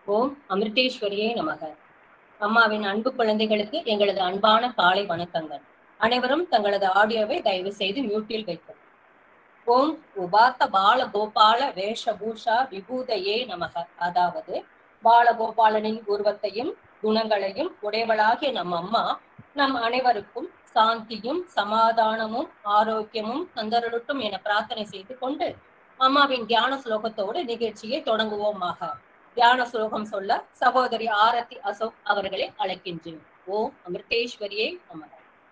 ஓம் அமிர்தேஸ்வரியே நமக அம்மாவின் அன்பு குழந்தைகளுக்கு எங்களது அன்பான காலை வணக்கங்கள் அனைவரும் தங்களது ஆடியோவை தயவு செய்து மியூட்டில் வைக்கும் ஓம் உபாத்த பால கோபால வேஷபூஷா விபூதையே நமக அதாவது பாலகோபாலனின் உருவத்தையும் குணங்களையும் உடையவளாகிய நம் அம்மா நம் அனைவருக்கும் சாந்தியும் சமாதானமும் ஆரோக்கியமும் தந்தருளட்டும் என பிரார்த்தனை செய்து கொண்டு அம்மாவின் தியான ஸ்லோகத்தோடு நிகழ்ச்சியை தொடங்குவோமாக தியான ஸ்லோகம் சொல்ல சகோதரி ஆரத்தி அசோக் அவர்களை அழைக்கின்றேன் ஓம் அமிர்தேஸ்வரியே நமக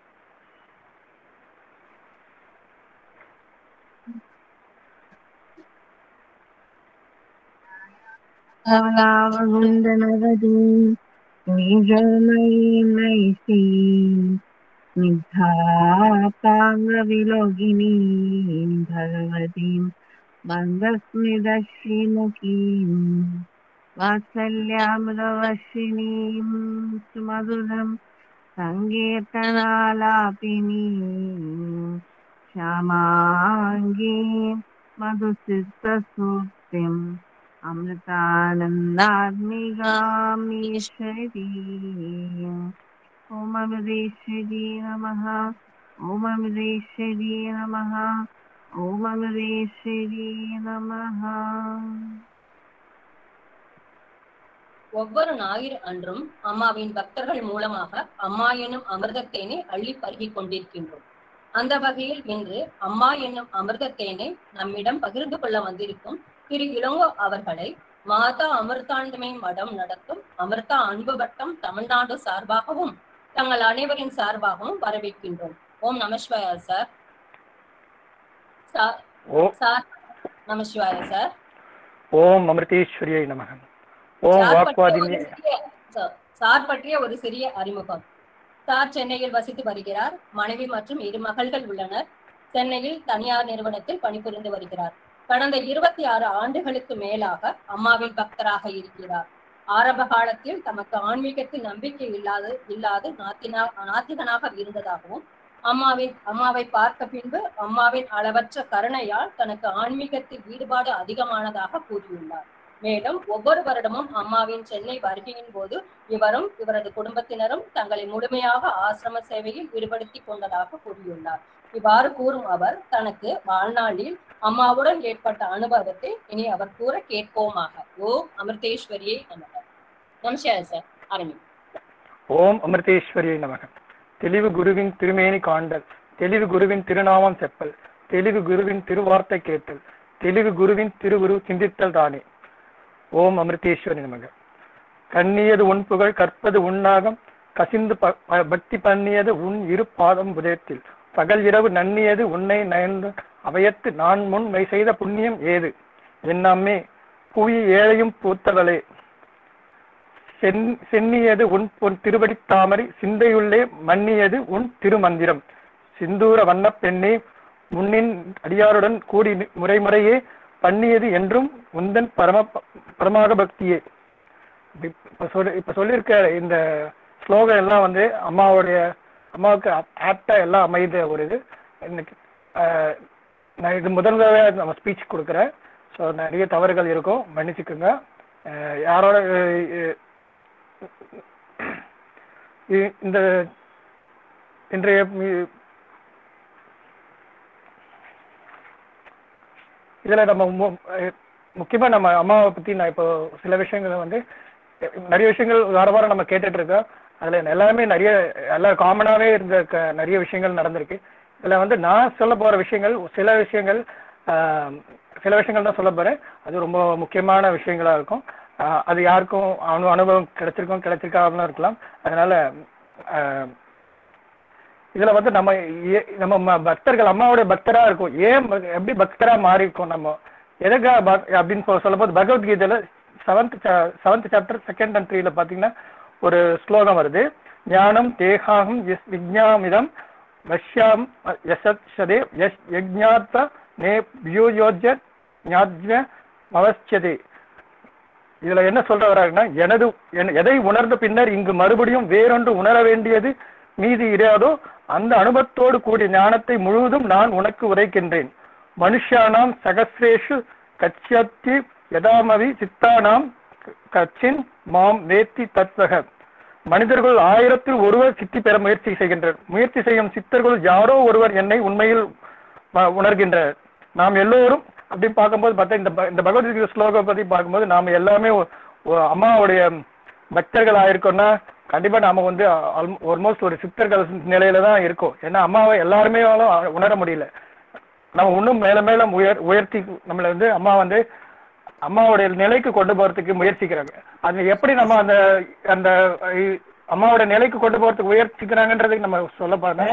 Alavandanavadin Nijamayin Nidhapangaviloginin Bhagavatin Bandasmidashrimukim Vatsalyamravashinim Sumaduram Sankirtanalapinim Shamangim Madhusiddhasuttim अमृतानन्दाग्निगामीश्वरी ॐ अमृतेश्वरी नमः ॐ अमृतेश्वरी नमः ॐ अमृतेश्वरी नमः ஒவ்வொரு ஞாயிறு அன்றும் அம்மாவின் பக்தர்கள் மூலமாக அம்மா என்னும் அமிர்தத்தேனை அள்ளி பருகிக் கொண்டிருக்கின்றோம் அந்த வகையில் இன்று அம்மா என்னும் அமிர்தத்தேனை நம்மிடம் பகிர்ந்து கொள்ள வந்திருக்கும் திரு இளங்கோ அவர்களை மாதா அமிர்தாண்டமை மடம் நடத்தும் அமிர்தா அன்பு வட்டம் தமிழ்நாடு சார்பாகவும் தங்கள் அனைவரின் சார்பாகவும் வரவேற்கின்றோம் ஓம் நமசிவாயா சார் சார் ஓ சார் நமசிவாயா சார் ஓம் அமிர்தேஸ்வரியை நமக ஓம் சார் பற்றிய வாக்வாதினி ஒரு சிறிய- சார், சார் பற்றிய ஒரு சிறிய அறிமுகம் சார் சென்னையில் வசித்து வருகிறார் மனைவி மற்றும் இரு மகள்கள் உள்ளனர் சென்னையில் தனியார் நிறுவனத்தில் பணிபுரிந்து வருகிறார் கடந்த இருபத்தி ஆறு ஆண்டுகளுக்கு மேலாக அம்மாவின் பக்தராக இருக்கிறார் ஆரம்ப காலத்தில் தமக்கு ஆன்மீகத்தில் நம்பிக்கை இல்லாது இல்லாது நாத்தினா நாத்திகனாக இருந்ததாகவும் அம்மாவின் அம்மாவை பார்த்த பின்பு அம்மாவின் அளவற்ற கருணையால் தனக்கு ஆன்மீகத்தில் ஈடுபாடு அதிகமானதாக கூறியுள்ளார் மேலும் ஒவ்வொரு வருடமும் அம்மாவின் சென்னை வருகையின் போது இவரும் இவரது குடும்பத்தினரும் தங்களை முழுமையாக ஆசிரம சேவையில் ஈடுபடுத்திக் கொண்டதாக கூறியுள்ளார் இவ்வாறு கூறும் அவர் தனக்கு வாழ்நாளில் அம்மாவுடன் ஏற்பட்ட அனுபவத்தை இனி அவர் கூற கேட்போமாக ஓம் அமிர்தேஸ்வரியை நமக நமஸ்காரம் சார் ஆரம்பி ஓம் அமிர்தேஸ்வரியை நமக தெளிவு குருவின் திருமேனி காண்டல் தெளிவு குருவின் திருநாமம் செப்பல் தெளிவு குருவின் திருவார்த்தை கேட்டல் தெளிவு குருவின் திருவுரு சிந்தித்தல் தானே ஓம் அமிர்தேஸ்வரி நமக கண்ணியது உன் புகழ் கற்பது உன்னாகம் கசிந்து ப- ப- பக்தி பண்ணியது உன் இரு பாதம் புதயத்தில் பகல் இரவு நன்னியது உன்னை நயந்து அவையத்து நான் முன் மெய் செய்த புண்ணியம் ஏது என்னம்மே புவி ஏழையும் பூத்தவளே சென்- சென்னியது உன் பொன் திருவடித் தாமரை சிந்தையுள்ளே மன்னியது உன் திருமந்திரம் சிந்தூர வண்ணப் பெண்ணே முன்னின் அடியாருடன் கூடி நி- முறைமுறையே பண்ணியது என்றும் உந்தன் பரம பரமாக பக்தியே இப்ப சொல்லி இப்ப சொல்லியிருக்க இந்த ஸ்லோகம் எல்லாம் வந்து அம்மாவுடைய அம்மாவுக்கு ஆப்டா எல்லாம் அமைத ஒரு இது இன்னைக்கு ஆஹ், நான் இது முதல் தடவை நம்ம ஸ்பீச் கொடுக்குறேன் ஸோ நிறைய தவறுகள் இருக்கும் மன்னிச்சுக்கோங்க ஆஹ், யாரோட ஆஹ், இ- இந்த இன்றைய மி- இதுல நம்ம மு- அஹ் முக்கியமா நம்ம அம்மாவை பத்தி நான் இப்போ சில விஷயங்களை வந்து அஹ் நிறைய விஷயங்கள் வார வாரம் நம்ம கேட்டுட்டு இருக்கோம் அதுல எல்லாமே நிறைய எல்லாம் காமனாவே இருந்த க- நிறைய விஷயங்கள் நடந்திருக்கு இதுல வந்து நான் சொல்ல போற விஷயங்கள் சில விஷயங்கள் ஆஹ், சில விஷயங்கள் தான் சொல்ல போறேன் அது ரொம்ப முக்கியமான விஷயங்களா இருக்கும் ஆஹ், அது யாருக்கும் அனு அனுபவம் கிடைச்சிருக்கும் கிடைச்சிருக்காமலும் இருக்கலாம் அதனால ஆஹ், இதுல வந்து நம்ம ஏ- நம்ம ம- பக்தர்கள் அம்மாவோட பக்தரா இருக்கும் ஏன் ப- எப்படி பக்தரா மாறி இருக்கோம் நம்ம எதுக்காக பக்- அப்படின்னு சொ- சொல்லும்போது பகவத்கீதையில seventh seventh chapter second and த்ரீல பாத்தீங்கன்னா ஒரு ஸ்லோகம் வருது ஞானம் தேகாகம் எஸ் விஜ்ஞாமிதம் வஷ்யாம் யசத்ஷதே யஸ் யஜ்ஞாத்த நே வியூயோஜ்ய ஞாத்ய அவஸ்யதே இதுல என்ன சொல்ற வர்றாருன்னா எனது என்- எதை உணர்ந்த பின்னர் இங்கு மறுபடியும் வேறொன்று உணர வேண்டியது மீதி இராதோ அந்த அனுபவத்தோடு கூடிய ஞானத்தை முழுவதும் நான் உனக்கு உரைக்கின்றேன் மனுஷானாம் சகசிரேஷு கச்சியத்தி யதாமவி சித்தானாம் கச்சின் மாம் வேத்தி தத்வக மனிதர்கள் ஆயிரத்தில் ஒருவர் சித்தி பெற முயற்சி செய்கின்றனர் முயற்சி செய்யும் சித்தர்கள் யாரோ ஒருவர் என்னை உண்மையில் ம- உணர்கின்றனர் நாம் எல்லோரும் அப்படி பார்க்கும்போது பார்த்தா இந்த ப- இந்த பகவத்கீதை ஸ்லோகம் பத்தி பார்க்கும்போது நாம எல்லாமே ஒ- ஒ- அம்மாவுடைய பக்தர்கள் ஆயிருக்கோம்னா கண்டிப்பா நாம வந்து ஆல்மோஸ்ட் ஒரு சித்தர்கள் நிலையில தான் இருக்கோம் ஏன்னா அம்மாவை எல்லாருமே உணர முடியல நம்ம இன்னும் மேல மேல உயர் உயர்த்தி நம்மளை வந்து அம்மா வந்து அம்மாவுடைய நிலைக்கு கொண்டு போறதுக்கு முயற்சிக்கிறாங்க அது எப்படி நம்ம அந்த அந்த இ- அம்மாவோட நிலைக்கு கொண்டு போறதுக்கு முயற்சிக்கிறாங்கன்றதுக்கு நம்ம சொல்ல போனா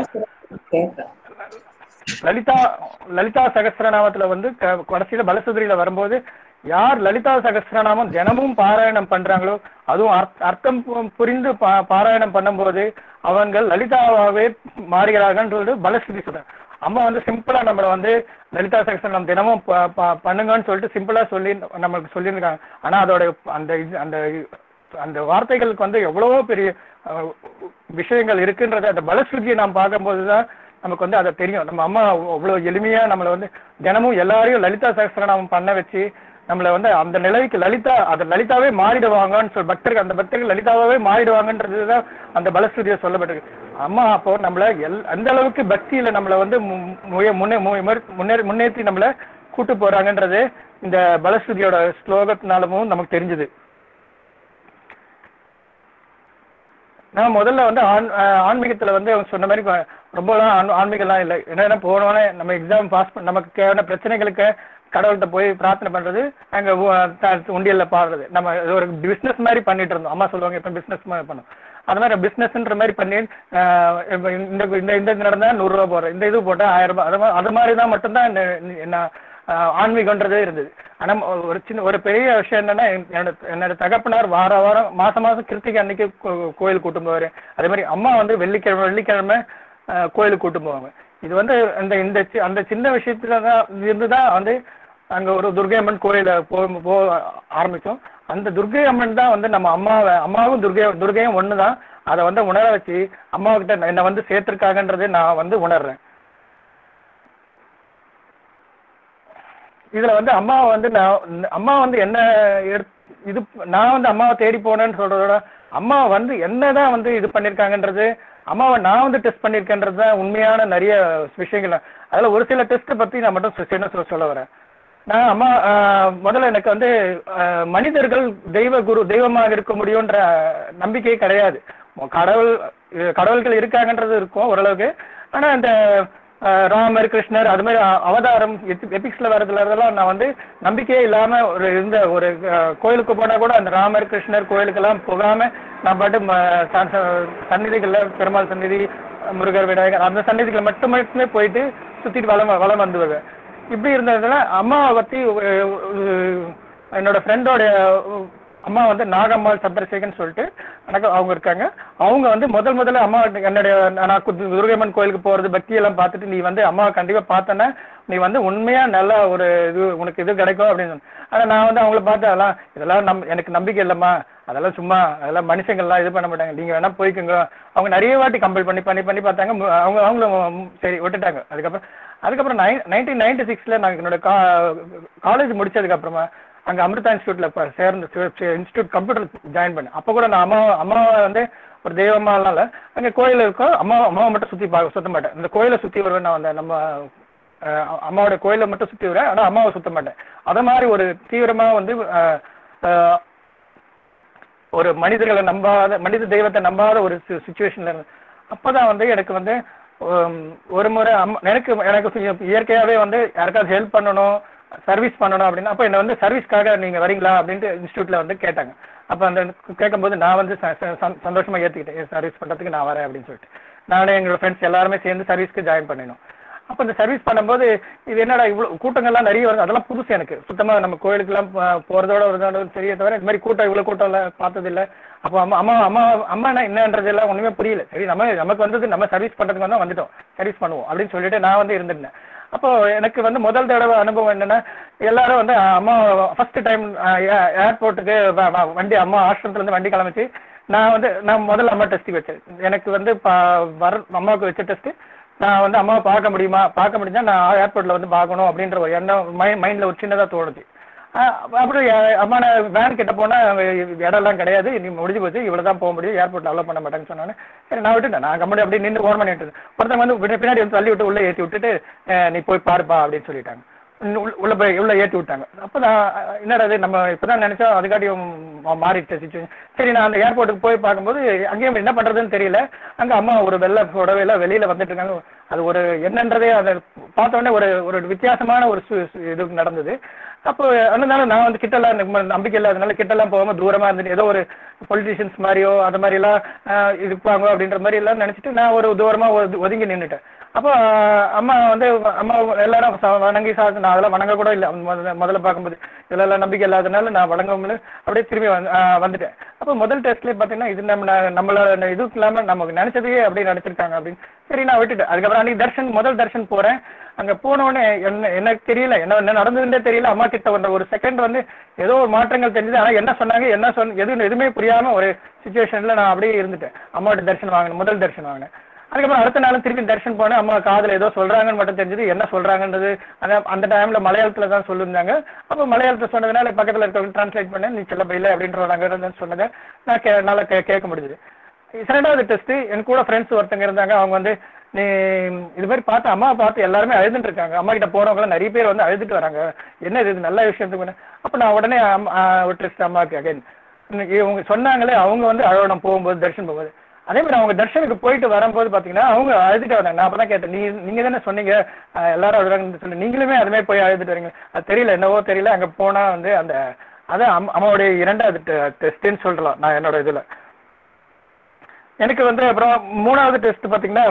லலிதா லலிதா சகஸ்ரநாமத்துல வந்து க- கடைசியில பலசுதிரியில வரும்போது யார் லலிதா சகஸ்ரநாமம் தினமும் பாராயணம் பண்றாங்களோ அதுவும் அர்த்- அர்த்தம் பு- புரிந்து பா- பாராயணம் பண்ணும்போது அவங்கள் லலிதாவாகவே மாறுகிறார்கள்ன்றது பலஸ்ருதி சொல்றாங்க அம்மா வந்து சிம்பிளா நம்மள வந்து லலிதா சகஸ்ரநாமம் தினமும் ப- ப- பண்ணுங்கன்னு சொல்லிட்டு சிம்பிளா சொல்லி நம்மளுக்கு சொல்லியிருக்காங்க ஆனா அதோட அந்த இது- அந்த அந்த வார்த்தைகளுக்கு வந்து எவ்வளவோ பெரிய அஹ், விஷயங்கள் இருக்குன்றத அந்த பலஸ்ருதியை நாம் பார்க்கும்போது தான் நமக்கு வந்து அதை தெரியும் நம்ம அம்மா அவ்வளவு எளிமையா நம்மளை வந்து தினமும் எல்லாரையும் லலிதா சகஸ்ரநாமம் பண்ண வச்சு நம்மளை வந்து அந்த நிலைக்கு லலிதா அந்த லலிதாவே மாறிடுவாங்கன்னு சொல்லி பக்தர்கள் அந்த பக்தர்கள் லலிதாவே மாறிடுவாங்கன்றது தான் அந்த பலஸ்ருதியை சொல்லப்பட்டிருக்கு அம்மா அப்போ நம்மள எல் அந்த அளவுக்கு பக்தியில நம்மளை வந்து மு- முய- முன்னே மு- முன்னேறி முன்னேற்றி நம்மள கூட்டு போறாங்கன்றது இந்த பலஸ்ருதியோட ஸ்லோகத்தினாலமும் நமக்கு தெரிஞ்சது நான் முதல்ல வந்து ஆண் ஆஹ் ஆன்மீகத்துல வந்து அவங்க சொன்ன மாதிரி கொ- ரொம்பலாம் ஆண் ஆன்மீகம்லாம் இல்லை என்னென்ன போனோடனே நம்ம எக்ஸாம் பாஸ் பண்ண நமக்கு தேவையான பிரச்சனைகளுக்கு கடவுள்கிட்ட போய் பிரார்த்தனை பண்றது அங்க உ- த- உண்டியல்ல பாடுறது நம்ம இது ஒரு பிசினஸ் மாதிரி பண்ணிட்டு இருந்தோம் அம்மா சொல்லுவாங்க இப்ப பிசினஸ் மாதிரி பண்ணோம் அது மாதிரி பிசினஸ்ன்ற மாதிரி பண்ணி ஆஹ் இப்ப இந்த இந்த இந்த இது நடந்தா நூறு ரூபா போடுறேன் இந்த இது போட்டா ஆயிரம் ரூபாய் அது மாதிரி அது மாதிரி தான் மட்டும்தான் என்ன- என்ன ஆஹ் ஆன்மீகன்றதே இருந்தது ஆனா ஒரு சின்ன ஒரு பெரிய விஷயம் என்னன்னா என்னோட என்னோட தகப்பனார் வார வாரம் மாசம் மாசம் கிருத்திகை அன்னைக்கு கோ- கோயில் கூட்டு போவாரு அதே மாதிரி அம்மா வந்து வெள்ளிக்கிழமை வெள்ளிக்கிழமை ஆஹ் கோயிலுக்கு கூட்டு போவாங்க இது வந்து இந்த இந்த சி- அந்த சின்ன விஷயத்துல தான் இருந்துதான் வந்து அங்க ஒரு துர்கை அம்மன் கோயில போ போ ஆரம்பிச்சோம் அந்த துர்கை அம்மன் தான் வந்து நம்ம அம்மாவை அம்மாவும் துர்கை துர்கையும் ஒண்ணுதான் அதை வந்து உணர வச்சு அம்மாவுக்கிட்ட என்னை வந்து சேர்த்திருக்காங்கன்றதை நான் வந்து உணர்றேன் இதுல வந்து அம்மா வந்து நான் அம்மா வந்து என்ன எடுத்- இது நான் வந்து அம்மாவை தேடி போனேன்னு சொல்றதோட அம்மா வந்து என்னதான் வந்து இது பண்ணிருக்காங்கன்றது அம்மாவை நான் வந்து டெஸ்ட் பண்ணிருக்கேன்றது தான் உண்மையான நிறைய விஷயங்கள் அதுல ஒரு சில டெஸ்ட் பத்தி நான் மட்டும் சின்ன சொல்ல சொல்ல வரேன் நான் அம்மா ஆஹ், முதல்ல எனக்கு வந்து ஆஹ், மனிதர்கள் தெய்வ குரு தெய்வமாக இருக்க முடியும்ன்ற நம்பிக்கையே கிடையாது கடவுள் அஹ், கடவுள்கள் இருக்காங்கன்றது இருக்கும் ஓரளவுக்கு ஆனா இந்த ஆஹ், ராமர் கிருஷ்ணர் அது மாதிரி அ- அவதாரம் எபிக்ஸ்ல வர்றதுல இதெல்லாம் நான் வந்து நம்பிக்கையே இல்லாம ஒரு இருந்த ஒரு ஆஹ், கோயிலுக்கு போனா கூட அந்த ராமர் கிருஷ்ணர் கோயிலுக்கெல்லாம் போகாம நான் பாட்டு ம- ச- ச- சந்நிதிகள்ல பெருமாள் சந்நிதி முருகர் விநாயகர் அந்த சந்நிதிகளை மட்டும் மட்டுமே போயிட்டு சுத்திட்டு வளம் வளம் வந்து வருவேன் இப்படி இருந்ததுல அம்மாவை பத்தி ஒரு- ஒரு என்னோட ஃப்ரெண்டோட அம்மா வந்து நாகம்மாள் சந்திரசேகர்னு சொல்லிட்டு எனக்கு அவங்க இருக்காங்க அவங்க வந்து முதல் முதல்ல அம்மா என்னுடைய நான் கு- துர்கையம்மன் கோயிலுக்கு போறது பக்தி எல்லாம் பார்த்துட்டு நீ வந்து அம்மாவை கண்டிப்பா பார்த்தனா நீ வந்து உண்மையா நல்ல ஒரு இது உனக்கு இது கிடைக்கும் அப்படின்னு சொன்னாங்க. ஆனா நான் வந்து அவங்கள பார்த்து அதெல்லாம் இதெல்லாம் நம் எனக்கு நம்பிக்கை இல்லம்மா அதெல்லாம் சும்மா அதெல்லாம் மனுஷங்கள்லாம் இது பண்ண மாட்டாங்க நீங்க வேணா போய்க்குங்க அவங்க நிறைய வாட்டி கம்பல் பண்ணி பண்ணி பண்ணி பார்த்தாங்க மு- அவங்க அவங்களும் ம், சரி விட்டுட்டாங்க அதுக்கப்புறம் அதுக்கப்புறம் நைன் நைன்டீன் நைன்டி சிக்ஸ்ல நான் என்னோட காலேஜ் முடிச்சதுக்கு அப்புறமா அங்க அமிர்தா இன்ஸ்டியூட்ல இப்ப சேர்ந்து இன்ஸ்டியூட் கம்ப்யூட்டர் ஜாயின் பண்ணேன் அப்ப கூட நான் அம்மா அம்மாவை வந்து ஒரு தெய்வமானால அங்க கோயில் இருக்கும் அம்மா அம்மாவை மட்டும் சுத்தி பார்க்க சுத்த மாட்டேன் இந்த கோயிலை சுத்தி வருவேன் நான் அந்த நம்ம அஹ், அம்மாவோட கோயிலை மட்டும் சுத்தி வருவேன் ஆனா அம்மாவை சுத்த மாட்டேன் அத மாதிரி ஒரு தீவிரமா வந்து அஹ், அஹ், ஒரு மனிதர்களை நம்பாத மனித தெய்வத்தை நம்பாத ஒரு சுச்சுவேஷன்ல இருந்து அப்பதான் வந்து எனக்கு வந்து உம், ஒரு முறை அம்மா எனக்கு எனக்கு கொஞ்சம் இயற்கையாவே வந்து யாருக்காவது ஹெல்ப் பண்ணணும் சர்வீஸ் பண்ணணும் அப்படின்னு அப்ப என்ன வந்து சர்வீஸ்க்காக நீங்க வரீங்களா அப்படின்ட்டு இன்ஸ்டியூட்ல வந்து கேட்டாங்க அப்ப அந்த கேட்கும்போது நான் வந்து ச- ச- சந்- சந்தோஷமா ஏத்துக்கிட்டேன் சர்வீஸ் பண்றதுக்கு நான் வரேன் அப்படின்னு சொல்லிட்டு நானே எங்களோட ஃப்ரெண்ட்ஸ் எல்லாருமே சேர்ந்து சர்வீஸ்க்கு ஜாயின் பண்ணினோம் அப்ப இந்த சர்வீஸ் பண்ணும்போது இது என்னடா இவ்வளவு கூட்டங்கள்லாம் நிறைய வருது அதெல்லாம் புதுசு எனக்கு சுத்தமா நம்ம கோயிலுக்கெல்லாம் போ- போறதோட வருதோட தெரிய தவிர இந்த மாதிரி கூட்டம் இவ்வளவு கூட்டம் எல்லாம் பார்த்தது இல்ல அப்போ அம்மா அம்மா அம்மா அம்மானா என்னன்றது எல்லாம் ஒண்ணுமே புரியல சரி நம்ம நமக்கு வந்தது நம்ம சர்வீஸ் பண்றதுக்கு வந்தா வந்துட்டோம் சர்வீஸ் பண்ணுவோம் அப்படின்னு சொல்லிட்டு நான் வந்து இருந்திருந்தேன் அப்போ எனக்கு வந்து முதல் தடவை அனுபவம் என்னன்னா எல்லாரும் வந்து அஹ், அம்மா ஃபர்ஸ்ட் டைம் ஏர்போர்ட்டுக்கு வண்டி அம்மா ஆசிரமத்துல இருந்து வண்டி கிளம்பிச்சு நான் வந்து நான் முதல்ல அம்மா டெஸ்ட்டுக்கு வச்சேன் எனக்கு வந்து ப- வர அம்மாவுக்கு வச்ச டெஸ்ட் நான் வந்து அம்மாவை பார்க்க முடியுமா பார்க்க முடிஞ்சா நான் ஏர்போர்ட்ல வந்து பார்க்கணும் அப்படின்ற ஒரு எண்ணம் மைண்ட்ல ஒரு சின்னதா தோணுச்சு ஆஹ் அப்புறம் எ- அம்மா நான் வேன் கிட்ட போனா அங்க இடம்லாம் கிடையாது நீ முடிஞ்சு போச்சு இவ்வளவு தான் போக முடியும் ஏர்போர்ட்ல அலோவ் பண்ண மாட்டேன்னு சொன்னானே சரி நான் விட்டுட்டேன் நான் கம்பெனி அப்படியே நின்று ஓரம் பண்ணிட்டு இருந்தேன். ஒருத்தவங்க வந்து பின்ன- பின்னாடி வந்து தள்ளி விட்டு உள்ள ஏத்தி விட்டுட்டு அஹ் நீ போய் பாருப்பா அப்படின்னு சொல்லிட்டாங்க உள்ள- உள்ள- உள்ள போய் உள்ள ஏத்தி விட்டாங்க அப்ப நான் அஹ், என்னடா இது நம்ம இப்பதான் நினைச்சோம் அதுக்காட்டியும் மா- மாறிடுச்சு சுச்சுவேஷன் சரி நான் அந்த ஏர்போர்ட்டுக்கு போய் பார்க்கும்போது அங்கேயும் என்ன பண்றதுன்னு தெரியல அங்க அம்மா ஒரு வெள்ளை புடவையில வெளியில வந்துட்டு இருக்காங்க அது ஒரு என்னன்றதே அதை பார்த்த உடனே ஒரு ஒரு வித்தியாசமான ஒரு சு- சு- இது நடந்தது அப்போ அதனால நான் வந்து கிட்டலாம் எனக்கு ம- நம்பிக்கை இல்லாதனால கிட்டலாம் போகாம தூரமா இருந்துட்டு ஏதோ ஒரு பொலிட்டிஷியன்ஸ் மாதிரியோ அது மாதிரி எல்லாம் ஆஹ் இருப்பாங்க அப்படின்ற மாதிரி எல்லாம் நினைச்சிட்டு நான் ஒரு தூரமா ஒது- ஒதுங்கி நின்னுட்டேன் அப்போ ஆஹ் அம்மா வந்து அம்மா எல்லாரும் ச- வணங்கி சாப்பிட்டு நான் அதெல்லாம் வணங்க கூட இல்லை முதல்ல முதல்ல பார்க்கும்போது இதுல எல்லாம் நம்பிக்கை இல்லாதனால நான் வணங்காமல் அப்படியே திரும்பி வந்து ஆஹ் வந்துட்டேன் அப்போ முதல் டெஸ்ட்லேயே பார்த்தீங்கன்னா இது நம்ம ந- நம்மளோட இது இல்லாம நமக்கு நினைச்சதையே அப்படியே நினைச்சிருக்காங்க அப்படின்னு சரி நான் விட்டுட்டேன் அதுக்கப்புறம் அன்னைக்கு தர்ஷன் முதல் தர்ஷன் போறேன் அங்க போன உடனே என்ன எனக்கு தெரியல என்ன என்ன நடந்ததுன்னே தெரியல அம்மா கிட்ட வந்த ஒரு செகண்ட் வந்து ஏதோ ஒரு மாற்றங்கள் தெரிஞ்சது ஆனா என்ன சொன்னாங்க என்ன சொன்ன எதுவும் எதுவுமே புரியாம ஒரு சுச்சுவேஷன்ல நான் அப்படியே இருந்துட்டேன் அம்மாவோட தர்ஷன் வாங்கினேன் முதல் தர்ஷன் வாங்கினேன் அதுக்கப்புறம் அடுத்த நாளும் திருப்பி தர்ஷன் போனேன் அம்மா காதுல ஏதோ சொல்றாங்கன்னு மட்டும் தெரிஞ்சது என்ன சொல்றாங்கன்றது அந்த அந்த டைம்ல மலையாளத்துல தான் சொல்லியிருந்தாங்க அப்போ மலையாளத்துல சொன்னதுனால பக்கத்துல இருக்கவங்க டிரான்ஸ்லேட் பண்ணேன் நீ செல்ல பையில அப்படின்றவங்க சொன்னதை நான் கே நல்லா கே கேட்க முடிஞ்சது இரண்டாவது டெஸ்ட் என் கூட ஃப்ரெண்ட்ஸ் ஒருத்தங்க இருந்தாங்க அவங்க வந்து நீ இது மாதிரி பார்த்து அம்மா பார்த்து எல்லாருமே அழுதுட்டு இருக்காங்க அம்மா கிட்ட போறவங்க நிறைய பேர் வந்து அழுதுட்டு வராங்க என்ன இது இது நல்ல விஷயம் அப்ப நான் உடனே அம்மா- ஆ, ஒரு டெஸ்ட் அம்மாவுக்கு அகைன் இவங்க சொன்னாங்களே அவங்க வந்து அழகணும் போகும்போது தர்ஷன் போகும்போது அதே மாதிரி அவங்க தர்ஷனுக்கு போயிட்டு வரும்போது பாத்தீங்கன்னா அவங்க அழுதுட்டு வந்தாங்க நான் அப்பதான் கேட்டேன் நீ நீங்க தானே சொன்னீங்க ஆ, எல்லாரும் அழுறாங்கன்னு சொல்லி நீங்களுமே அதுமே போய் அழுதுட்டு வரீங்க அது தெரியல என்னவோ தெரியல அங்க போனா வந்து அந்த அதான் அம்- அம்மாவுடைய இரண்டாவது டெஸ்ட்னு சொல்லலாம் நான் என்னோட இதுல எனக்கு வந்து அப்புறம் மூணாவது டெஸ்ட் பாத்தீங்கன்னா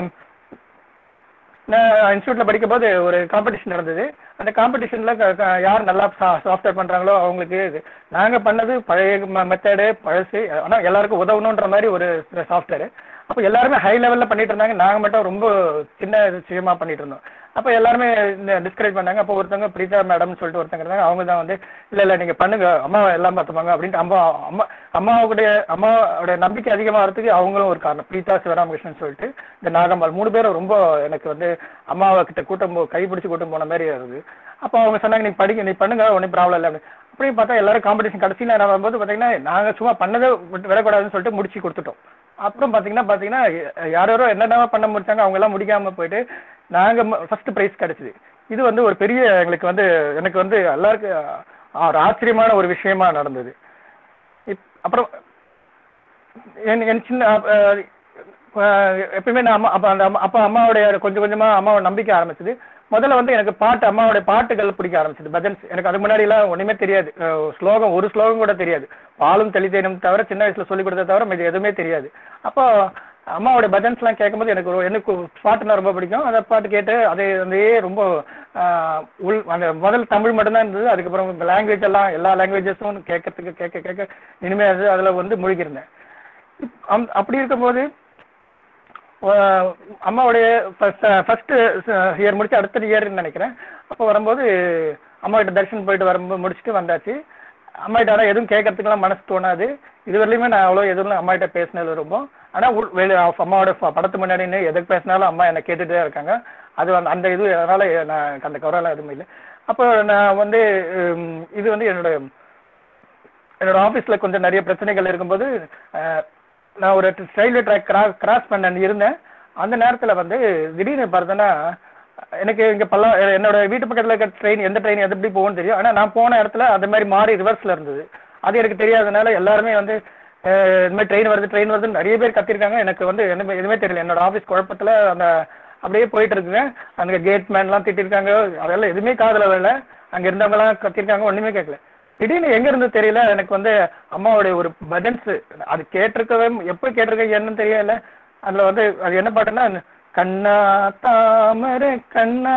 நான் இன்ஸ்டியூட்ல படிக்கும்போது ஒரு காம்படிஷன் நடந்தது அந்த காம்படிஷன்ல யார் நல்லா சாஃப்ட்வேர் பண்றாங்களோ அவங்களுக்கு இது நாங்க பண்ணது பழைய மெத்தடு பழசு ஆனா எல்லாருக்கும் உதவணுன்ற மாதிரி ஒரு சாஃப்ட்வேர் அப்போ எல்லாருமே ஹை லெவல்ல பண்ணிட்டு இருந்தாங்க நாங்க மட்டும் ரொம்ப சின்ன விஷயமா பண்ணிட்டு இருந்தோம் அப்போ எல்லாருமே டிஸ்கரேஜ் பண்ணாங்க அப்போ ஒருத்தவங்க பிரீதா மேடம்னு சொல்லிட்டு ஒருத்தங்க இருந்தாங்க அவங்க தான் வந்து இல்ல இல்ல நீங்க பண்ணுங்க அம்மா எல்லாம் பார்த்துப்பாங்க அப்படின்ட்டு அம்மா அம்மா அம்மாவுடைய அம்மாவோட நம்பிக்கை அதிகமாகிறதுக்கு அவங்களும் ஒரு காரணம் பிரீதா சிவராமகிருஷ்ணன் சொல்லிட்டு இந்த நாகம்பாள் மூணு பேரும் ரொம்ப எனக்கு வந்து அம்மாவை கிட்ட கூட்டம் போ கைப்பிடிச்சு கூட்டம் போன மாதிரி இருந்தது அப்போ அவங்க சொன்னாங்க நீ படிங்க நீ பண்ணுங்க ஒன்றும் ப்ராப்ளம் இல்லை அப்படின்னு அப்படியே பார்த்தா எல்லாரும் காம்படிஷன் கடைசியில் நான் வரும்போது பார்த்தீங்கன்னா நாங்கள் சும்மா பண்ணதை விட்டு விடக்கூடாதுன்னு சொல்லிட்டு முடிச்சு கொடுத்துட்டோம் அப்புறம் பார்த்தீங்கன்னா பார்த்தீங்கன்னா யார் யாரோ என்னென்ன பண்ண முடிச்சாங்க அவங்க எல்லாம் முடிக்காம போயிட்டு நாங்கள் ஃபர்ஸ்ட் ப்ரைஸ் கிடைச்சிது இது வந்து ஒரு பெரிய எங்களுக்கு வந்து எனக்கு வந்து எல்லாருக்கும் ஆ, ஒரு ஆச்சரியமான ஒரு விஷயமா நடந்தது இப் அப்புறம் என் என் சின்ன அஹ், அஹ், எப்பயுமே நான் அம்மா அப்போ அந்த அம்மா அப்போ அம்மாவுடைய கொஞ்சம் கொஞ்சமா அம்மாவை நம்பிக்கை ஆரம்பிச்சது முதல்ல வந்து எனக்கு பாட்டு அம்மாவுடைய பாட்டுகள் பிடிக்க ஆரம்பிச்சது பஜன்ஸ் எனக்கு அது முன்னாடி எல்லாம் ஒண்ணுமே தெரியாது அஹ், ஸ்லோகம் ஒரு ஸ்லோகம் கூட தெரியாது பாலும் தெளித்தேனும் தவிர சின்ன வயசுல சொல்லி கொடுத்தத தவிர மீதி எதுவுமே தெரியாது அப்போ அம்மாவோட பஜன்ஸ்லாம் கேட்கும்போது எனக்கு ஒரு- எனக்கு பாட்டுனா ரொம்ப பிடிக்கும் அந்த பாட்டு கேட்டு அது அதையே ரொம்ப ஆஹ், உள் அந்த முதல் தமிழ் மட்டும்தான் இருந்தது அதுக்கப்புறம் லாங்குவேஜ் எல்லாம் எல்லா லாங்குவேஜஸும் கேட்கறதுக்கு கேட்க கேட்க இனிமே அது அதில் வந்து முழுகிருந்தேன் அம்- அப்படி இருக்கும்போது ஆஹ், அம்மாவுடைய ஃபர்ஸ்ட் ஃபர்ஸ்ட் இயர் முடிச்சு அடுத்த இயர்னு நினைக்கிறேன் அப்போ வரும்போது அம்மா கிட்ட தரிசனம் போயிட்டு வரும்போது முடிச்சுட்டு வந்தாச்சு அம்மா கிட்ட ஆனால் எதுவும் கேட்கறதுக்குலாம் மனசு தோணாது இது வரலையுமே நான் அவ்வளோ எதுவும் அம்மா கிட்ட பேசினது ரொம்ப ஆனால் வெளி அம்மாவோட ப- படத்து முன்னாடி நின்னு எதுக்கு பேசினாலும் அம்மா என்னை கேட்டுட்டே தான் இருக்காங்க அது வந்து அந்த இது அதனால நான் எனக்கு அந்த கவரெல்லாம் எதுவுமே இல்லை அப்போ நான் வந்து உம், இது வந்து என்னோட என்னோட ஆஃபீஸ்ல கொஞ்சம் நிறைய பிரச்சனைகள் இருக்கும்போது அஹ், நான் ஒரு ரயில்வே ட்ராக் கிராஸ் கிராஸ் பண்ண இருந்தேன் அந்த நேரத்துல வந்து திடீர்னு பார்த்தோன்னா எனக்கு இங்க பல்லா என்னோட வீட்டு பக்கத்துல இருக்க ட்ரெயின் எந்த ட்ரெயின் எது எப்படி போகும்னு தெரியும் ஆனா நான் போன இடத்துல அந்த மாதிரி மாறி ரிவர்ஸ்ல இருந்தது அது எனக்கு தெரியாதனால எல்லாருமே வந்து அஹ், இந்த மாதிரி ட்ரெயின் வருது ட்ரெயின் வருதுன்னு நிறைய பேர் கத்திருக்காங்க எனக்கு வந்து என்ன எதுவுமே தெரியல என்னோட ஆஃபீஸ் குழப்பத்துல அந்த அப்படியே போயிட்டு இருக்குங்க அங்க கேட் மேன்லாம் திட்டிருக்காங்க அதெல்லாம் எதுவுமே காதுல வரல அங்க இருந்தவங்க எல்லாம் கத்திருக்காங்க ஒண்ணுமே கேட்கல திடீர்னு எங்க இருந்து தெரியல எனக்கு வந்து அம்மாவுடைய ஒரு பஜன்ஸ் அது கேட்டிருக்கவே எப்போ கேட்டிருக்க என்னன்னு தெரியல அதுல வந்து அது என்ன பாட்டுன்னா கண்ணா தாமரை கண்ணா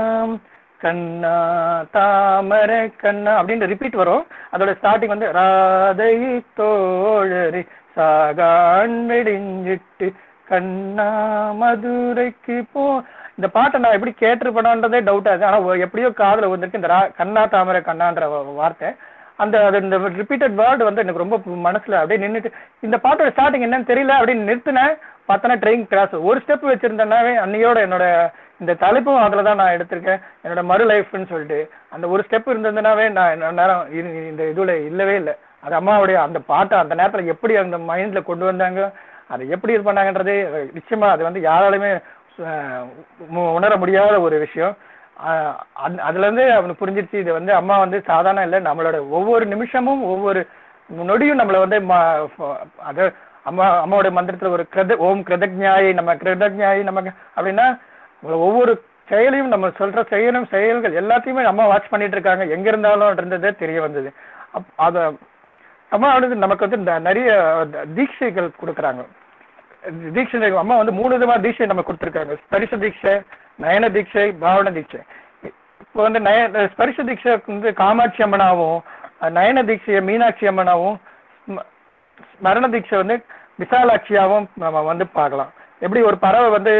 கண்ணா தாமரை கண்ணா அப்படின்னு ரிப்பீட் வரும் அதோட ஸ்டார்டிங் வந்து ராதை தோழரி சாகான் வெடிஞ்சிட்டு கண்ணா மதுரைக்கு போ இந்த பாட்டை நான் எப்படி கேட்டிருப்பேனான்றதே டவுட் ஆகுது ஆனா ஒ- எப்படியோ காதுல வந்திருக்கு இந்த ரா- கண்ணா தாமரை கண்ணான்ற வ- வார்த்தை அந்த அது இந்த ரிப்பீட்டட் வேர்டு வந்து எனக்கு ரொம்ப மனசுல அப்படியே நின்னுட்டு இந்த பாட்டோட ஸ்டார்டிங் என்னன்னு தெரியல அப்படின்னு நிறுத்தினேன் பார்த்தனா ட்ரெயின் கிராஸ் ஒரு ஸ்டெப் வச்சிருந்தேன்னாவே அன்னையோட என்னோட இந்த தலைப்பும் அதில் தான் நான் எடுத்திருக்கேன் என்னோட மறு லைஃப்னு சொல்லிட்டு அந்த ஒரு ஸ்டெப் இருந்ததுனாவே நான் என்ன நேரம் இ- இந்த இதுல இல்லவே இல்லை அது அம்மாவுடைய அந்த பாட்டை அந்த நேரத்தில் எப்படி அந்த மைண்டில் கொண்டு வந்தாங்க அதை எப்படி இது பண்ணாங்கன்றதே நிச்சயமா அது வந்து யாராலுமே அஹ், உ- உணர முடியாத ஒரு விஷயம் அஹ், அந்த- அதுல இருந்து அவனுக்கு புரிஞ்சிருச்சு இது வந்து அம்மா வந்து சாதாரண இல்லை நம்மளோட ஒவ்வொரு நிமிஷமும் ஒவ்வொரு நொடியும் நம்மள வந்து ம- ஃப- அது அம்மா அம்மாவோட மந்திரத்துல ஒரு கிருத ஓம் கிருதஜ்ஞாயி நம்ம கிருதஜ்ஞாயி நமக்கு அப்படின்னா ஒவ்வொரு செயலையும் நம்ம சொல்ற செயலும் செயல்கள் எல்லாத்தையுமே அம்மா வாட்ச் பண்ணிட்டு இருக்காங்க எங்க இருந்தாலும் இருந்ததே தெரிய வந்தது அப் அத அம்மா வந்து நமக்கு வந்து ந- நிறைய தீட்சைகள் கொடுக்குறாங்க தீட்சை அம்மா வந்து மூணு விதமா தீட்சை நம்ம கொடுத்துருக்காங்க ஸ்பரிச தீட்சை நயன தீட்சை பாவன தீட்சை இப்போ வந்து நய ஸ்பரிச தீட்சை வந்து காமாட்சி அம்மனாவும் அஹ் நயன தீட்சையை மீனாட்சி அம்மனாவும் ஸ்ம- ஸ்மரண தீட்சை வந்து விசாலாட்சியாவும் நம்ம வந்து பார்க்கலாம் எப்படி ஒரு பறவை வந்து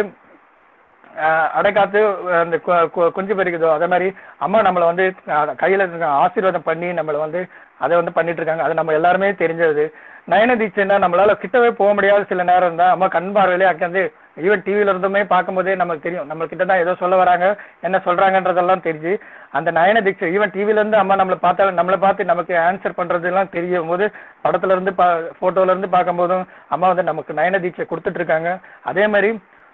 அஹ், அடைக்காத்து அந்த கு- கு- குஞ்சு பெருக்குதோ அதே மாதிரி அம்மா நம்மளை வந்து அஹ், கையில இருக்க ஆசீர்வாதம் பண்ணி நம்மளை வந்து அதை வந்து பண்ணிட்டு இருக்காங்க அது நம்ம எல்லாருமே தெரிஞ்சது நயன தீட்சைன்னா நம்மளால கிட்டவே போக முடியாத சில நேரம் இருந்தா அம்மா கண் பார்வையிலே அக்கந்து ஈவன் டிவில இருந்துமே பார்க்கும்போதே நமக்கு தெரியும் நம்ம கிட்ட தான் ஏதோ சொல்ல வராங்க என்ன சொல்றாங்கன்றதெல்லாம் தெரிஞ்சு அந்த நயன தீட்சை ஈவன் டிவில இருந்து அம்மா நம்மளை பார்த்தாலும் நம்மளை பார்த்து நமக்கு ஆன்சர் பண்றதெல்லாம் தெரியும் போது படத்துல இருந்து பா போட்டோல இருந்து பார்க்கும்போதும் அம்மா வந்து நமக்கு நயன தீட்சை கொடுத்துட்டு இருக்காங்க அதே மாதிரி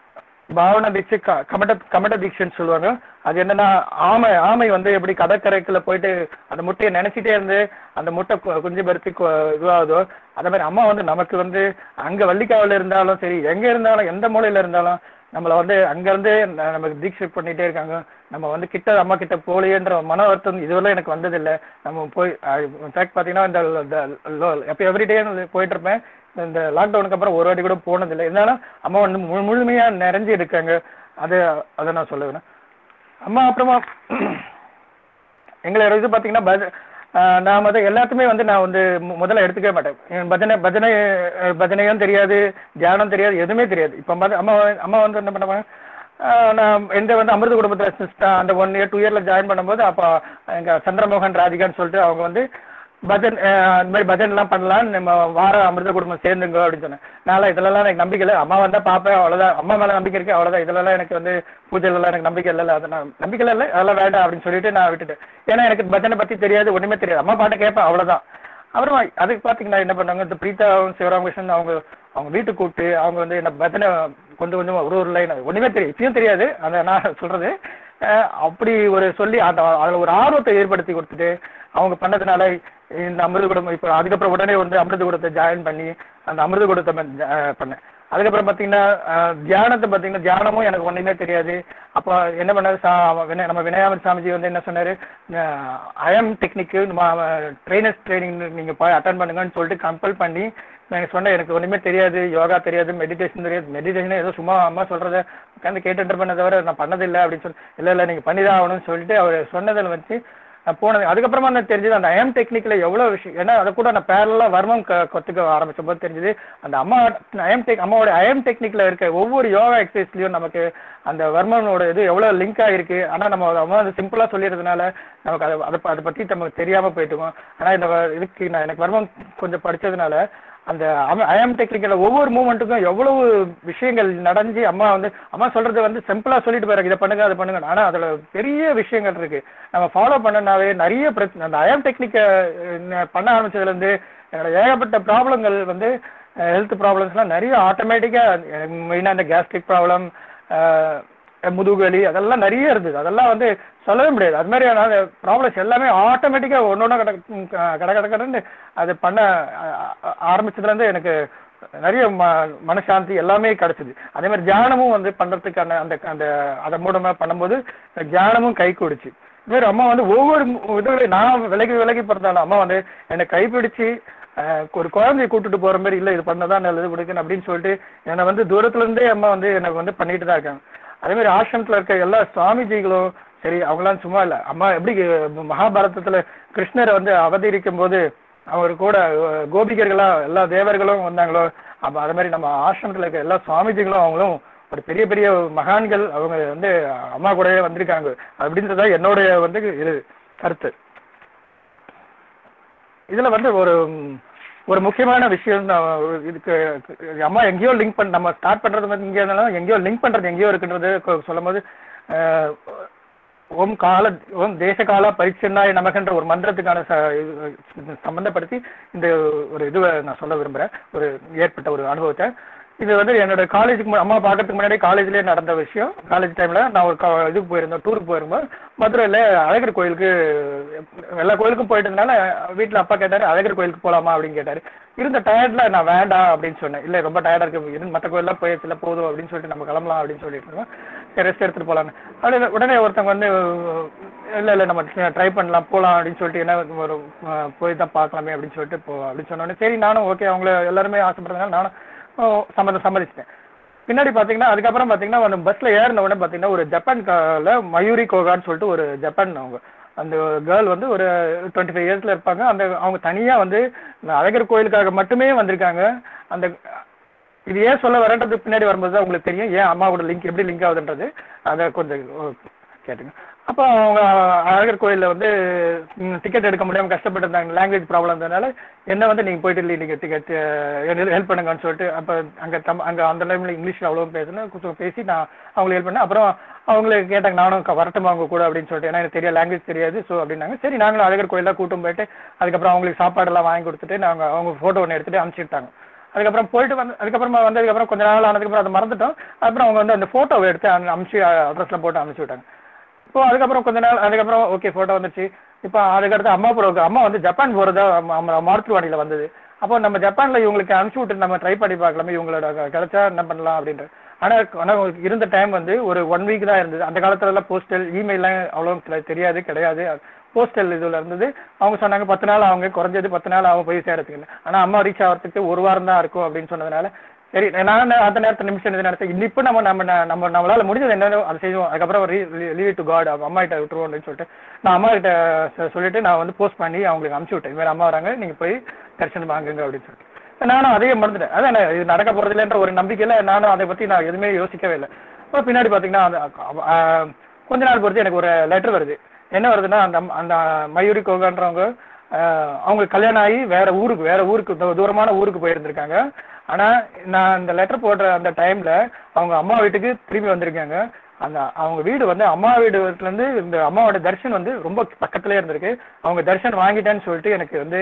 பாவன தீட்சை க- கமட கமட தீட்சைன்னு சொல்லுவாங்க அது என்னன்னா ஆமை ஆமை வந்து எப்படி கடற்கரைக்குள்ள போயிட்டு அந்த முட்டையை நினைச்சிட்டே இருந்து அந்த முட்டை கு- குஞ்சு பருத்தி கு- இதுவாகுதோ அதே மாதிரி அம்மா வந்து நமக்கு வந்து அங்க வள்ளிக்காவில இருந்தாலும் சரி எங்க இருந்தாலும் எந்த மூலையில இருந்தாலும் நம்மள வந்து அங்க இருந்து ந- நமக்கு தீட்சை பண்ணிட்டே இருக்காங்க நம்ம வந்து கிட்ட அம்மா கிட்ட போலியேன்ற மன வருத்தம் இதுவரை எனக்கு வந்ததில்லை நம்ம போய் இன்ஃபேக்ட் பாத்தீங்கன்னா இந்த எப்போ எவ்ரிடே போயிட்டு இருப்பேன் இந்த லாக்டவுனுக்கு அப்புறம் ஒரு வாட்டி கூட போனதில்லை இருந்தாலும் அம்மா வந்து முழு முழுமையா நிறைஞ்சு இருக்காங்க அது அதை நான் சொல்லுவேன் அம்மா அப்புறமா எங்களோட இது பார்த்தீங்கன்னா பஜ ஆஹ் நான் வந்து எல்லாத்துமே வந்து நான் வந்து மு- முதல்ல எடுத்துக்கவே மாட்டேன் எனக்கு பஜனை பஜனை அஹ் பஜனையும் தெரியாது தியானம் தெரியாது எதுவுமே தெரியாது இப்போ வந்து அம்மா வந்து- அம்மா வந்து என்ன பண்ணுவாங்க ஆஹ் நான் எந்த வந்து அமிர்த குடும்பத்தில் சிஸ்டர் அந்த ஒன் இயர் டூ இயர்ல ஜாயின் பண்ணும்போது அப்போ எங்க சந்திரமோகன் ராதிகான்னு சொல்லிட்டு அவங்க வந்து பஜன் அஹ் அந்த மாதிரி பஜன் எல்லாம் பண்ணலாம் நம்ம வார அமிர்த குடும்பம் சேர்ந்துங்க அப்படின்னு சொன்னேன் நான் இதெல்லாம் எனக்கு நம்பிக்கை இல்லை அம்மா வந்தா பார்ப்பேன் அவ்வளவுதான் அம்மா மேல நம்பிக்கை இருக்கு அவ்வளவுதான் இதெல்லாம் எனக்கு வந்து பூஜைலாம் எனக்கு நம்பிக்கை இல்லை அதை நான் நம்பிக்கை இல்லை அதெல்லாம் வேண்டாம் அப்படின்னு சொல்லிட்டு நான் விட்டுட்டேன் ஏன்னா எனக்கு பஜனை பத்தி தெரியாது ஒண்ணுமே தெரியாது அம்மா பாட்டை கேட்பேன் அவ்வளவுதான் அப்புறமா அதுக்கு பாத்தீங்கன்னா என்ன பண்ணாங்க இந்த பிரீதாவும் சிவராமகிருஷ்ணன் அவங்க அவங்க வீட்டுக்கு கூப்பிட்டு அவங்க வந்து என்ன பஜனை கொஞ்சம் கொஞ்சமா ஒரு ஒரு லைன் ஒண்ணுமே தெரியும் இப்பயும் தெரியாது அந்த நான் சொல்றது அஹ் அப்படி ஒரு சொல்லி அந்த அதுல ஒரு ஆர்வத்தை ஏற்படுத்தி கொடுத்துட்டு அவங்க பண்ணதுனால இந்த அமிர்த குடம் இப்போ அதுக்கப்புறம் உடனே வந்து அமிர்த குடத்தை ஜாயின் பண்ணி அந்த அமிர்த குடத்தை ம- அஹ் பண்ணேன் அதுக்கப்புறம் பார்த்தீங்கன்னா அஹ் தியானத்தை பார்த்தீங்கன்னா தியானமும் எனக்கு ஒன்றுமே தெரியாது அப்போ என்ன பண்ணாரு சா வினய- நம்ம வினயாமன் சாமிஜி வந்து என்ன சொன்னாரு அயம் டெக்னிக்கு ட்ரைனர்ஸ் ட்ரைனிங் நீங்க போய் அட்டன் பண்ணுங்கன்னு சொல்லிட்டு கம்பல் பண்ணி நான் சொன்னேன் எனக்கு ஒண்ணுமே தெரியாது யோகா தெரியாது மெடிடேஷன் தெரியாது மெடிடேஷன் ஏதோ சும்மா அம்மா சொல்றத உட்காந்து கேட்டுட்டு பண்ண தவிர நான் பண்ணதில்லை அப்படின்னு சொல்லி இல்லை இல்லை நீங்க பண்ணிதான் ஆகணும்னு சொல்லிட்டு அவர் சொன்னதில் வச்சு நான் போனது அதுக்கப்புறமா நான் தெரிஞ்சது அந்த ஐஎம் டெக்னிக்ல எவ்வளவு விஷயம் ஏன்னா அதை கூட நான் பேரலா வர்மம் க கத்துக்க ஆரம்பிச்ச போது தெரிஞ்சது அந்த அம்மா ஐஎம் டெக் அம்மாவோட ஐஎம் டெக்னிக்ல இருக்க ஒவ்வொரு யோகா எக்ஸசைஸ்லயும் நமக்கு அந்த வர்மனோட இது எவ்வளவு லிங்க் ஆயிருக்கு ஆனா நம்ம அதை அம்மா வந்து சிம்பிளா சொல்லிடுறதுனால நமக்கு அதை அதை அதை பத்தி நமக்கு தெரியாம போயிட்டுமோ ஆனா இந்த வ- இதுக்கு நான் எனக்கு வர்மம் கொஞ்சம் படிச்சதுனால அந்த ஐஎம் டெக்னிக்கல ஒவ்வொரு மூமெண்ட்டுக்கும் எவ்வளவு விஷயங்கள் நடந்து அம்மா வந்து அம்மா சொல்றது வந்து சிம்பிளா சொல்லிட்டு போறாங்க இதை பண்ணுங்க அதை பண்ணுங்க ஆனா அதுல பெரிய விஷயங்கள் இருக்கு நம்ம ஃபாலோ பண்ணனாவே நிறைய பிரச்சனை அந்த ஐஎம் டெக்னிக்கை பண்ண ஆரம்பிச்சதுல இருந்து என்னோட ஏகப்பட்ட ப்ராப்ளங்கள் வந்து ஹெல்த் ப்ராப்ளம்ஸ்லாம் நிறைய ஆட்டோமேட்டிக்கா மெயினா இந்த கேஸ்ட்ரிக் ப்ராப்ளம் முதுகு வலி அதெல்லாம் நிறைய இருந்தது அதெல்லாம் வந்து சொல்லவே முடியாது அது மாதிரியான ப்ராப்ளம்ஸ் எல்லாமே ஆட்டோமேட்டிக்கா ஒன்னொன்னா கட கட கட கடன்னு அது பண்ண அ- அ- ஆரம்பிச்சதுல இருந்து எனக்கு நிறைய ம மனசாந்தி எல்லாமே கிடைச்சது அதே மாதிரி தியானமும் வந்து பண்றதுக்கான அந்த அந்த அதை மூலமா பண்ணும்போது தியானமும் கை கூடுச்சு இது மாதிரி அம்மா வந்து ஒவ்வொரு இதுலையும் நான் விலகி விலகி பிறந்தாலும் அம்மா வந்து என்னை கைப்பிடிச்சு அஹ், ஒரு குழந்தைய கூட்டிட்டு போற மாதிரி இல்ல இது பண்ணதான் நல்லது பிடிக்கணும் அப்படின்னு சொல்லிட்டு என்னை வந்து தூரத்துல இருந்தே அம்மா வந்து எனக்கு வந்து பண்ணிட்டு தான் இருக்காங்க அதே மாதிரி ஆசிரமத்துல இருக்க எல்லா சுவாமிஜிகளும் சரி அவங்களாம் சும்மா இல்ல அம்மா எப்படி அஹ், மகாபாரதத்துல கிருஷ்ணரை வந்து அவதரிக்கும் போது அவர் கூட அஹ், கோபிகர்களா எல்லா தேவர்களும் வந்தாங்களோ அப்ப அதே மாதிரி நம்ம ஆசிரமத்துல இருக்க எல்லா சுவாமிஜிகளும் அவங்களும் ஒரு பெரிய பெரிய மகான்கள் அவங்க வந்து அம்மா கூடவே வந்திருக்காங்க அப்படின்றதா என்னுடைய வந்து இது கருத்து இதுல வந்து ஒரு ம், ஒரு முக்கியமான விஷயம் நான் இதுக்கு அம்மா எங்கேயோ லிங்க் பண்ண நம்ம ஸ்டார்ட் பண்றது வந்து இங்கே இருந்தாலும் எங்கேயோ லிங்க் பண்றது எங்கேயோ இருக்குன்றது சொல்லும் போது அஹ், ஓம் கால ஓம் தேசகால பரிச்சன்னாய நமகன்ற ஒரு மந்திரத்துக்கான ச- இது சம்பந்தப்படுத்தி இந்த ஒரு இதுவை நான் சொல்ல விரும்புறேன் ஒரு ஏற்பட்ட ஒரு அனுபவத்தை இது வந்து என்னோட காலேஜுக்கு அம்மா பார்க்கறதுக்கு முன்னாடி காலேஜ்லயே நடந்த விஷயம் காலேஜ் டைம்ல நான் ஒரு கா- இதுக்கு போயிருந்தேன் டூருக்கு போயிருந்தேன் மதுரையில அழகர் கோயிலுக்கு எல்லா கோயிலுக்கும் போயிட்டு இருந்தனால வீட்டுல அப்பா கேட்டாரு அழகர் கோயிலுக்கு போலாமா அப்படின்னு கேட்டாரு இருந்த டயர்ட்ல நான் வேண்டாம் அப்படின்னு சொன்னேன் இல்ல ரொம்ப டயர்டா இருக்கு இருந்து மற்ற கோயிலெல்லாம் போயிடுச்சுல போதும் அப்படின்னு சொல்லிட்டு நம்ம கிளம்பலாம் அப்படின்னு சொல்லிட்டு இருக்கோம் சரி ரெஸ்ட் எடுத்துட்டு போலான்னு அப்படியே உடனே ஒருத்தவங்க வந்து இல்ல இல்ல நம்ம ட்ரை பண்ணலாம் போலாம் அப்படின்னு சொல்லிட்டு என்ன ஒரு அஹ், போய் தான் பார்க்கலாமே அப்படின்னு சொல்லிட்டு போ அப்படின்னு சொன்ன உடனே சரி நானும் ஓகே அவங்கள எல்லாருமே ஆசைப்படுறதுனால நானும் ஓ, சம்மதம் சம்மதிச்சிட்டேன் பின்னாடி பாத்தீங்கன்னா அதுக்கப்புறம் பாத்தீங்கன்னா அந்த பஸ்ல ஏறின உடனே பாத்தீங்கன்னா ஒரு ஜப்பான் கால மயூரி கோகான்னு சொல்லிட்டு ஒரு ஜப்பான் அவங்க அந்த கேர்ள் வந்து ஒரு டுவெண்ட்டி ஃபைவ் இயர்ஸ்ல இருப்பாங்க அந்த அவங்க தனியா வந்து இந்த அழகர் கோயிலுக்காக மட்டுமே வந்திருக்காங்க அந்த இது ஏன் சொல்ல வரேன்றது பின்னாடி வரும்போது தான் உங்களுக்கு தெரியும் ஏன் அம்மாவோட லிங்க் எப்படி லிங்க் ஆகுதுன்றது அதை கொஞ்சம் ஓ, கேட்டுங்க அப்போ அவங்க அழகர் கோயிலில் வந்து டிக்கெட் எடுக்க முடியாமல் கஷ்டப்பட்டு இருந்தாங்க லாங்குவேஜ் ப்ராப்ளம் இருந்ததுனால என்ன வந்து நீங்கள் போயிட்டு இல்லை நீங்கள் டிக்கெட் ஹெல்ப் பண்ணுங்கன்னு சொல்லிட்டு அப்போ அங்கே தம் அங்கே அந்த டைமில் இங்கிலீஷில் அவ்வளோ பேசணும் கொஞ்சம் பேசி நான் அவங்களுக்கு ஹெல்ப் பண்ணேன் அப்புறம் அவங்களுக்கு கேட்டாங்க நானும் க- வரட்டுமா அவங்க கூட அப்படின்னு சொல்லிட்டு ஏன்னா எனக்கு தெரியாது லாங்குவேஜ் தெரியாது ஸோ அப்படின்னாங்க சரி நாங்களும் அழகர் கோயிலாக கூட்டும் போயிட்டு அதுக்கப்புறம் அவங்களுக்கு சாப்பாடெல்லாம் வாங்கி கொடுத்துட்டு நாங்கள் அவங்க ஃபோட்டோ ஒன்று எடுத்துட்டு அனுப்பிச்சிட்டாங்க அதுக்கப்புறம் போயிட்டு வந்து அதுக்கப்புறமா வந்ததுக்கப்புறம் கொஞ்ச நாள் ஆனதுக்கப்புறம் அதை மறந்துட்டோம் அப்புறம் அவங்க வந்து அந்த ஃபோட்டோவை எடுத்து அந்த அனுப்பிச்சு அட்ரஸ்ல போட்டு அனுப்பிச்சு விட்டாங்க இப்போ அதுக்கப்புறம் கொஞ்ச நாள் அதுக்கப்புறம் ஓகே ஃபோட்டோ வந்துச்சு இப்போ அதுக்கடுத்து அம்மா போகிற அம்மா வந்து ஜப்பான் போகிறதா மாருத்துவாடியில் வந்தது அப்போ நம்ம ஜப்பான்ல இவங்களுக்கு அனுப்பிச்சு விட்டு நம்ம ட்ரை பண்ணி பார்க்கலாமே இவங்களோட க- கிடைச்சா என்ன பண்ணலாம் அப்படின்ற ஆனால் ஆனால் இருந்த டைம் வந்து ஒரு ஒன் வீக் தான் இருந்தது அந்த காலத்துலலாம் போஸ்டல் இமெயிலாம் அவ்வளோ தெ- தெரியாது கிடையாது போஸ்டல் இதில் இருந்தது அவங்க சொன்னாங்க பத்து நாள் அவங்க குறைஞ்சது பத்து நாள் அவங்க போய் சேரத்துக்கு ஆனால் அம்மா ரீச் ஆகிறதுக்கு ஒரு வாரம் தான் இருக்கும் அப்படின்னு சொன்னதுனால சரி நான் அந்த நேரத்தில் நிமிஷம் இது நினைச்சேன் இப்போ நம்ம நம்ம நம்ம நம்மளால முடிஞ்சது என்னன்னு அதை செய்வோம் அதுக்கப்புறம் லீவ் டு காட் அம்மா கிட்ட விட்டுருவோம் அப்படின்னு சொல்லிட்டு நான் அம்மா கிட்ட சொ- சொல்லிட்டு நான் வந்து போஸ்ட் பண்ணி அவங்களுக்கு அனுப்பிச்சு விட்டேன் இந்த மாதிரி அம்மா வராங்க நீங்க போய் தரிசனம் வாங்குங்க அப்படின்னு சொல்லிட்டு நானும் அதையே மறந்துட்டேன் அதான் நான் இது நடக்க போறதில்லைன்ற ஒரு நம்பிக்கையில நானும் அதை பத்தி நான் எதுவுமே யோசிக்கவே இல்லை அப்புறம் பின்னாடி பாத்தீங்கன்னா அந்த அஹ், கொஞ்ச நாள் பொறுத்து எனக்கு ஒரு லெட்டர் வருது என்ன வருதுன்னா அந்த அம்- அந்த மயூரி கோகான்றவங்க அஹ், அவங்களுக்கு கல்யாணம் ஆகி வேற ஊருக்கு வேற ஊருக்கு தூ- தூரமான ஊருக்கு போயிருந்திருக்காங்க ஆனா நான் இந்த லெட்டர் போடுற அந்த டைம்ல அவங்க அம்மா வீட்டுக்கு திரும்பி வந்திருக்காங்க அந்த அவங்க வீடு வந்து அம்மா வீடு இருந்து இந்த அம்மாவோட தர்ஷன் வந்து ரொம்ப பக்கத்துலயே இருந்திருக்கு அவங்க தர்ஷன் வாங்கிட்டேன்னு சொல்லிட்டு எனக்கு வந்து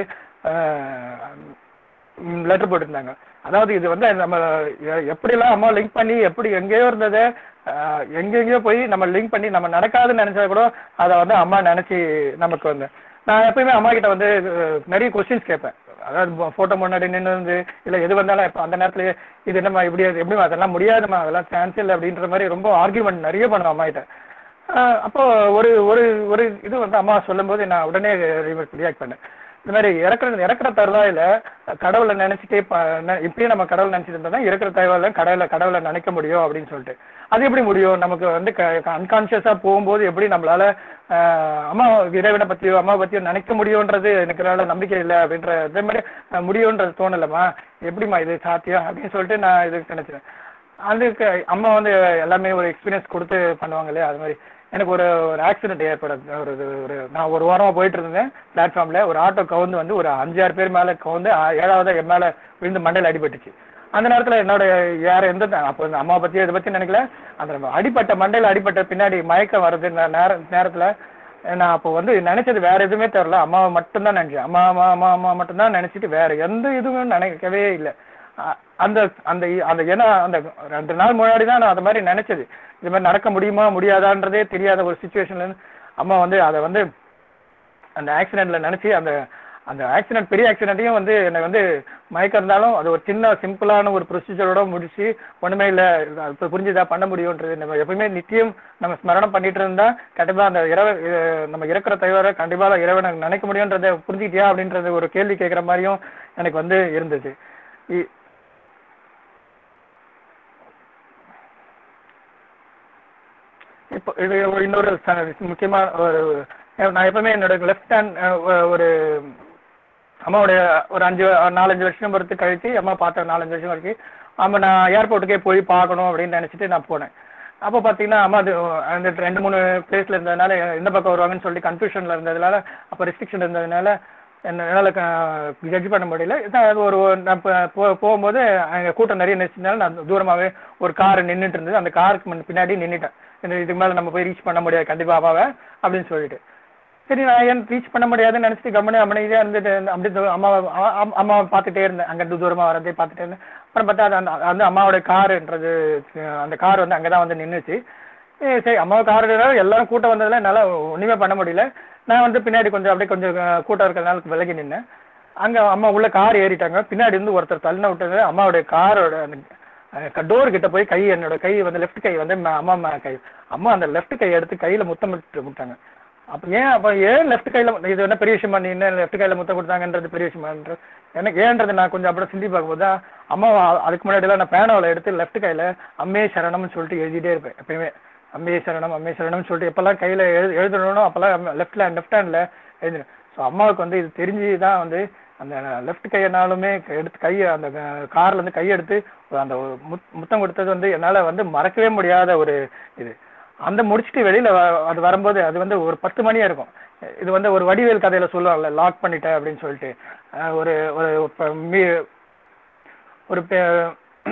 லெட்டர் போட்டிருந்தாங்க அதாவது இது வந்து நம்ம எ- எப்படிலாம் அம்மா லிங்க் பண்ணி எப்படி எங்கேயோ இருந்ததை அஹ், எங்கெங்கேயோ போய் நம்ம லிங்க் பண்ணி நம்ம நடக்காதுன்னு நினைச்சா கூட அதை வந்து அம்மா நினைச்சு நமக்கு வந்து நான் எப்பயுமே அம்மா கிட்ட வந்து அஹ், நிறைய கொஸ்டின்ஸ் கேட்பேன் அதாவது போட்டோ முன்னாடி நின்று இருந்து இல்லை எது வந்தாலும் இப்போ அந்த நேரத்துல இது என்னம்மா இப்படி எப்படி அதெல்லாம் முடியாதும்மா அதெல்லாம் சான்ஸ் இல்லை அப்படின்ற மாதிரி ரொம்ப ஆர்கியூமெண்ட் நிறைய பண்ணுவேன் அம்மா கிட்ட ஆஹ் அப்போ ஒரு ஒரு ஒரு இது வந்து அம்மா சொல்லும்போது நான் உடனே ரியாக்ட் பண்ணேன் இந்த மாதிரி இறக்குற இறக்குற தருவாயில கடவுளை நினைச்சிட்டே ப- ந- இப்படியே நம்ம கடவுளை நினைச்சிட்டு இருந்தா தான் இறக்குற தருவாயில கடவுளை கடவுளை நினைக்க முடியும் அப்படின்னு சொல்லிட்டு அது எப்படி முடியும் நமக்கு வந்து அன்கான்சியஸா போகும்போது எப்படி நம்மளால ஆஹ் அம்மா இறைவனை பத்தியோ அம்மா பத்தியோ நினைக்க முடியும்ன்றது எனக்கு என்னால நம்பிக்கை இல்லை அப்படின்ற அதே மாதிரி அஹ் முடியும்ன்றது தோணலம்மா எப்படிம்மா இது சாத்தியம் அப்படின்னு சொல்லிட்டு நான் இது நினைச்சேன் அதுக்கு அம்மா வந்து எல்லாமே ஒரு எக்ஸ்பீரியன்ஸ் கொடுத்து பண்ணுவாங்க இல்லையா அது மாதிரி எனக்கு ஒரு ஒரு ஆக்சிடென்ட் ஏற்படுது ஒரு இது ஒரு நான் ஒரு வாரமா போயிட்டு இருந்தேன் பிளாட்ஃபார்ம்ல ஒரு ஆட்டோ கவுந்து வந்து ஒரு அஞ்சாறு பேர் மேல கவுந்து ஆ- ஏழாவது என் மேல விழுந்து மண்டையில அடிபட்டுச்சு அந்த நேரத்துல என்னோட யார எந்த அப்போ இந்த அம்மா பத்தி இதை பத்தி நினைக்கல அந்த அடிப்பட்ட மண்டையில அடிப்பட்ட பின்னாடி மயக்கம் வருது நே- நேர நேரத்துல நான் அப்போ வந்து நினைச்சது வேற எதுவுமே தெரியல அம்மாவை மட்டும்தான் நினைச்சேன் அம்மா அம்மா அம்மா அம்மா மட்டும்தான் நினைச்சிட்டு வேற எந்த இதுவும் நினைக்கவே இல்லை அ- அந்த அந்த அந்த ஏன்னா அந்த ரெண்டு நாள் முன்னாடி தான் நான் அந்த மாதிரி நினைச்சது இது மாதிரி நடக்க முடியுமா முடியாதான்றதே தெரியாத ஒரு சுச்சுவேஷன்ல இருந்து அம்மா வந்து அதை வந்து அந்த ஆக்சிடென்ட்ல நினைச்சு அந்த அந்த ஆக்சிடென்ட் பெரிய ஆக்சிடென்ட்டையும் வந்து எனக்கு வந்து மயக்கம் இருந்தாலும் அது ஒரு சின்ன சிம்பிளான ஒரு ப்ரொசீஜரோட முடிச்சு ஒண்ணுமே இல்லை இப்போ புரிஞ்சுதா பண்ண முடியும்ன்றது நம்ம எப்பவுமே நித்தியம் நம்ம ஸ்மரணம் பண்ணிட்டு இருந்தா கண்டிப்பா அந்த இரவு அஹ் நம்ம இறக்குற தவிர கண்டிப்பா இறைவனை நினைக்க முடியும்ன்றதை புரிஞ்சுக்கிட்டியா அப்படின்றது ஒரு கேள்வி கேட்குற மாதிரியும் எனக்கு வந்து இருந்துச்சு இ- இப்போ இது ஒரு இன்னொரு ச- முக்கியமான ஒரு நான் எப்பவுமே என்னோட லெஃப்ட் ஹேண்ட் ஒரு அம்மாவுடைய ஒரு அஞ்சு நாலஞ்சு வருஷம் பொறுத்து கழிச்சு அம்மா பார்த்த நாலஞ்சு வருஷம் வரைக்கும் ஆமா நான் ஏர்போர்ட்டுக்கே போய் பார்க்கணும் அப்படின்னு நினைச்சிட்டு நான் போனேன் அப்போ பார்த்தீங்கன்னா அம்மா அது அந்த ரெண்டு மூணு பிளேஸ்ல இருந்ததுனால எந்த பக்கம் வருவாங்கன்னு சொல்லி கன்ஃபியூஷன்ல இருந்ததுனால அப்போ ரெஸ்ட்ரிக்ஷன் இருந்ததுனால என்னால் ஜட்ஜ் பண்ண முடியல இதான் அது ஒரு ஒரு- நான் போ- போ- போகும்போது அங்கே கூட்டம் நிறைய நினைச்சதுனால நான் தூரமாகவே ஒரு கார் நின்றுட்டு இருந்தது அந்த காருக்கு முன் பின்னாடி நின்றுட்டேன் இந்த இதுக்கு மேல நம்ம போய் ரீச் பண்ண முடியாது கண்டிப்பா அம்மாவை அப்படின்னு சொல்லிட்டு சரி நான் ஏன் ரீச் பண்ண முடியாதுன்னு நினைச்சிட்டு கம்மனு அமைதியா இருந்துட்டு இருந்தேன். அப்படி தூ- அம்மாவை அ- அ- அம்மாவை பார்த்துட்டே இருந்தேன் அங்க இருந்து தூரமா வரதே பார்த்துட்டே இருந்தேன் அப்புறம் பார்த்தா அது அந்த அது வந்து அம்மாவோட காருன்றது அஹ் அந்த கார் வந்து அங்கதான் வந்து நின்னுச்சு ஏய் சரி அம்மாவை கார் எல்லாரும் கூட்டம் வந்ததுல என்னால ஒண்ணுமே பண்ண முடியல நான் வந்து பின்னாடி கொஞ்சம் அப்படியே கொஞ்சம் அஹ், கூட்டம் இருக்கிறதுனால விலகி நின்னேன் அங்க அம்மா உள்ள கார் ஏறிட்டாங்க பின்னாடி இருந்து ஒருத்தர் தள்ளின விட்டது அம்மாவுடைய காரோட அந்த டோர் கிட்ட போய் கை என்னோட கை வந்து லெஃப்ட் கை வந்து ம- அம்மா ம- கை அம்மா அந்த லெஃப்ட் கை எடுத்து கையில முத்தமிட்டு விட்டாங்க அப்ப ஏன் அப்ப ஏன் லெஃப்ட் கையில இது என்ன பெரிய விஷயமா நீ என்ன லெஃப்ட் கையில முத்தம் கொடுத்தாங்கன்றது பெரிய விஷயமான்ற எனக்கு ஏன்றது நான் கொஞ்சம் அப்படியே சிந்தி பார்க்கும்போது தான் அம்மா அ- அதுக்கு முன்னாடி எல்லாம் நான் பேனாவில் எடுத்து லெஃப்ட் கையில அம்மே சரணம்னு சொல்லிட்டு எழுதிட்டே இருப்பேன் எப்பயுமே அம்மே சரணம் அம்மே சரணம்னு சொல்லிட்டு எப்பெல்லாம் கையில எழு எழுதணும் அப்பெல்லாம் லெஃப்ட் ஹேண்ட் லெஃப்ட் ஹேண்ட்ல எழுதுனேன் ஸோ அம்மாவுக்கு வந்து இது தெரிஞ்சு தான் வந்து அந்த லெஃப்ட் கையனாலுமே எடுத்து கையை அந்த கார்ல இருந்து கையெடுத்து அந்த ஒரு முத்- முத்தம் கொடுத்தது வந்து என்னால வந்து மறக்கவே முடியாத ஒரு இது அந்த முடிச்சுட்டு வெளியில வ- அது வரும்போது அது வந்து ஒரு பத்து மணியா இருக்கும் இது வந்து ஒரு வடிவேல் கதையில சொல்லுவாங்கல்ல லாக் பண்ணிட்டேன் அப்படின்னு சொல்லிட்டு அஹ் ஒரு ஒரு ப- மீ- ஒரு பே-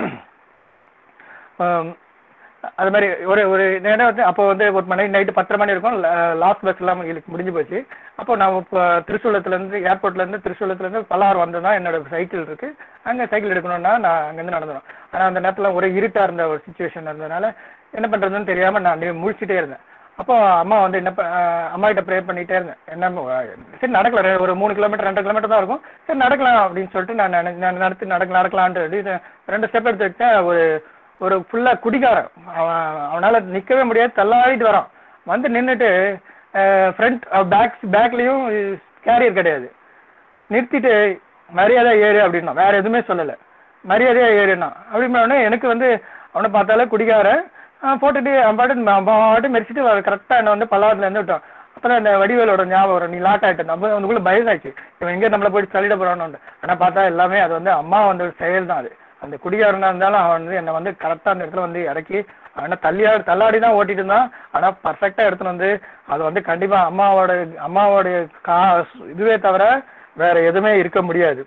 ஆம், அது மாதிரி ஒரு ஒரு நேரம் வந்து அப்போ வந்து ஒரு மணி நைட்டு பத்தரை மணி இருக்கும் லாஸ்ட் பஸ் எல்லாம் எங்களுக்கு முடிஞ்சு போச்சு அப்போ நான் இப்போ திருச்சூலத்துல இருந்து ஏர்போர்ட்ல இருந்து திருச்சூலத்துல இருந்து பல்லாறு வந்ததுனா என்னோட சைக்கிள் இருக்கு அங்க சைக்கிள் எடுக்கணும்னா நான் அங்கேருந்து நடந்துடும் ஆனா அந்த நேரத்துல ஒரு இருட்டா இருந்த ஒரு சுச்சுவேஷன் இருந்ததுனால என்ன பண்றதுன்னு தெரியாம நான் அப்படியே முழிச்சிட்டே இருந்தேன் அப்போ அம்மா வந்து என்ன ப- அஹ் அம்மா கிட்ட ப்ரே பண்ணிட்டே இருந்தேன் என்ன அஹ் சரி நடக்கல ரெ- ஒரு மூணு கிலோமீட்டர் ரெண்டு கிலோமீட்டர் தான் இருக்கும் சரி நடக்கலாம் அப்படின்னு சொல்லிட்டு நான் நினை- நான் நடத்தி நடக்க நடக்கலான்ட்டு அப்படி ரெண்டு ஸ்டெப் எடுத்து வச்சேன் ஒரு ஒரு ஃபுல்லா குடிகாரன் அவன் அவனால நிக்கவே முடியாது தள்ளாடிட்டு வரான் வந்து நின்னுட்டு ஃப்ரண்ட் பேக் பேக்லயும் கேரியர் கிடையாது நிறுத்திட்டு மரியாதை ஏறு அப்படின்னா வேற எதுவுமே சொல்லல மரியாதையா ஏறுனா அப்படின்னா எனக்கு வந்து அவனை பார்த்தாலே குடிகாரன் அவன் போட்டுட்டு அவன் பாட்டு அவன் பாட்டு மெரிச்சிட்டு கரெக்டா என்ன வந்து பல்லாவரத்துல இருந்து விட்டான் அப்பதான் இந்த வடிவேலோட ஞாபகம் வரும் நீ லாட் ஆயிட்டு நம்ம அவனுக்குள்ள பயசாச்சு இவன் எங்க நம்மள போயிட்டு தள்ளிட போறான்னு ஆனா பார்த்தா எல்லாமே அது வந்து அம்மா வந்து செயல் தான் அது அந்த குடிகாரனா இருந்தாலும் அவன் வந்து என்னை வந்து கரெக்டா அந்த இடத்துல வந்து இறக்கி அவனை தள்ளியா தள்ளாடி தான் ஓட்டிட்டு இருந்தான் ஆனா பர்ஃபெக்டா எடுத்துன்னு வந்து அது வந்து கண்டிப்பா அம்மாவோட அம்மாவோட கா இதுவே தவிர வேற எதுவுமே இருக்க முடியாது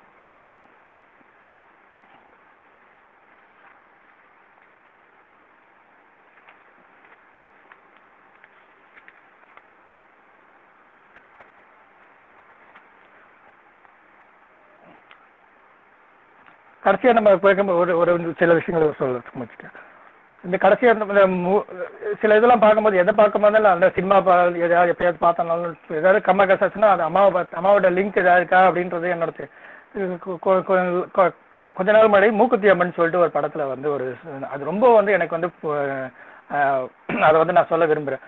கடைசியா நம்ம கேட்கும்போது ஒரு ஒரு சில விஷயங்களை சொல்ல முடிச்சிட்டேன் இந்த கடைசியா இந்த இந்த மு- சில இதெல்லாம் பார்க்கும்போது எதை பார்க்கும்போது அந்த சினிமா பா எதாவது எப்பயாவது பார்த்தாலும் ஏதாவது கம்ம கசாச்சுன்னா அது அம்மாவை பார்த்து அம்மாவோட லிங்க் ஏதாவது இருக்கா அப்படின்றது என்னோட தெ- இது கொ- கொ- கொ- கொ- கொஞ்ச நாள் முன்னாடி மூக்குத்தி அம்மன் சொல்லிட்டு ஒரு படத்துல வந்து ஒரு அது ரொம்ப வந்து எனக்கு வந்து அஹ், அதை வந்து நான் சொல்ல விரும்புறேன்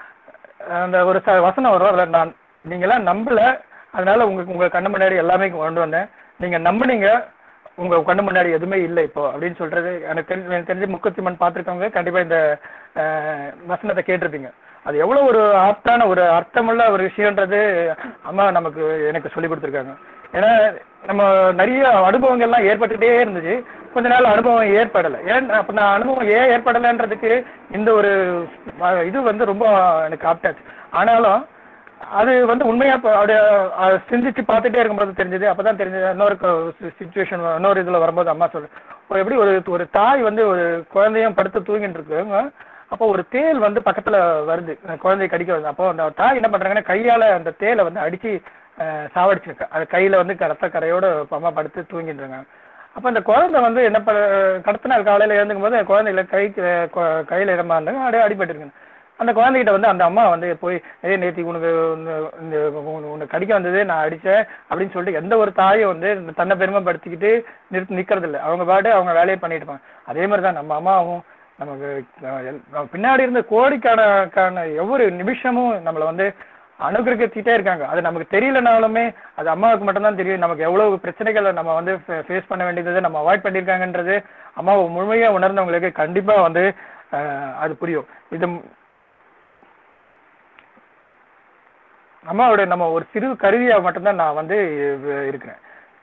அந்த ஒரு ச- வசனம் வரும் அதில் நான் நீங்களாம் நம்பல அதனால உங்க உங்க கண்ணு முன்னாடி எல்லாமே கொண்டு வந்தேன் நீங்க நம்புனீங்க உங்க கண்ணு முன்னாடி எதுவுமே இல்லை இப்போ அப்படின்னு சொல்றது எனக்கு தெரிஞ்சு எனக்கு தெரிஞ்சு முக்கத்திமன் பார்த்துருக்கவங்க கண்டிப்பா இந்த அஹ், வசனத்தை கேட்டிருப்பீங்க அது எவ்வளவு ஒரு ஆப்டான ஒரு அர்த்தமுள்ள ஒரு விஷயம்ன்றது அம்மா நமக்கு எனக்கு சொல்லி கொடுத்துருக்காங்க ஏன்னா நம்ம நிறைய அனுபவங்கள்லாம் ஏற்பட்டுட்டே இருந்துச்சு கொஞ்ச நாள் அனுபவம் ஏற்படலை ஏன் அப்ப நான் அனுபவம் ஏன் ஏற்படலைன்றதுக்கு இந்த ஒரு அஹ், இது வந்து ரொம்ப எனக்கு ஆப்டாச்சு ஆனாலும் அது வந்து உண்மையா இப்ப அப்படியே அஹ், சிந்திச்சு பார்த்துட்டே இருக்கும்போது தெரிஞ்சது அப்பதான் தெரிஞ்சது இன்னொரு சுச்சுவேஷன் இன்னொரு இதுல வரும்போது அம்மா சொல்லு ஒரு எப்படி ஒரு ஒரு தாய் வந்து ஒரு குழந்தையும் படுத்து தூங்கிட்டு இருக்காங்க அப்போ ஒரு தேல் வந்து பக்கத்துல வருது அந்த குழந்தைய கடிக்க வருது அப்போ அந்த தாய் என்ன பண்றாங்கன்னா கையால அந்த தேலை வந்து அடிச்சு அஹ், சாவடிச்சிருக்கு அது கையில வந்து ரத்த கரையோட அம்மா படுத்து தூங்கிட்டு இருக்காங்க அப்ப அந்த குழந்தை வந்து என்ன பண்ண கடத்த நாள் காலையில எழுந்துக்கும் போது குழந்தையில கை கொ- கையில இடமா இருந்தாங்க அப்படியே அடிபட்டு இருக்கு அந்த குழந்தைகிட்ட வந்து அந்த அம்மா வந்து போய் ஏய் நேத்தி உனக்கு உன்னை- இந்த உன்னை- உன்னை கடிக்க வந்தது நான் அடிச்சேன் அப்படின்னு சொல்லிட்டு எந்த ஒரு தாயும் வந்து இந்த தன்னை பெருமைப்படுத்திக்கிட்டு நிறுத்தி நிக்கிறது இல்லை அவங்க பாட்டு அவங்க வேலையை பண்ணிட்டு இருப்பாங்க அதே மாதிரி தான் நம்ம அம்மாவும் நமக்கு அஹ், எல்- நம்ம பின்னாடி இருந்த கோடிக்கான ஒவ்வொரு நிமிஷமும் நம்மளை வந்து அனுகிரகிச்சுட்டே இருக்காங்க அது நமக்கு தெரியலனாலுமே அது அம்மாவுக்கு மட்டும்தான் தெரியும் நமக்கு எவ்வளவு பிரச்சனைகளை நம்ம வந்து ஃபேஸ் பண்ண வேண்டியது நம்ம அவாய்ட் பண்ணியிருக்காங்கன்றது அம்மாவை முழுமையா உணர்ந்தவங்களுக்கு கண்டிப்பா வந்து அஹ், அது புரியும் இது அம்மாவோட நம்ம ஒரு சிறு கருவியா மட்டும்தான் நான் வந்து இ- இருக்கிறேன்